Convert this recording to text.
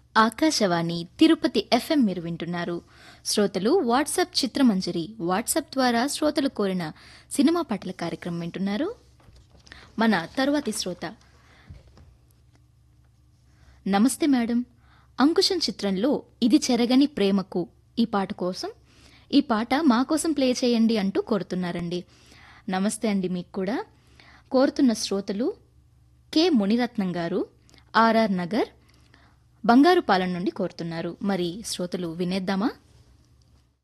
Akashvani Tirupati FM మీరు వింటున్నారు శ్రోతలు వాట్సాప్ చిత్రమంజరి వాట్సాప్ ద్వారా శ్రోతలు కోరిన సినిమా పాటల కార్యక్రమం వింటున్నారు మన తరువాతి శ్రోత నమస్తే మేడం అంకుశం చిత్రంలో ఇది చెరగని ప్రేమకు ఈ పాట కోసం ఈ పాట మా కోసం ప్లే చేయండి అంటూ కోరుతున్నారండి నమస్తే అండి మీకు కూడా కోరుతున్న శ్రోతలు కె మునిరత్నం గారు ఆర్ఆర్ నగర్ బంగారుపాలెం నుండి కోరుతున్నారు మరి శ్రోతలు వినేద్దామా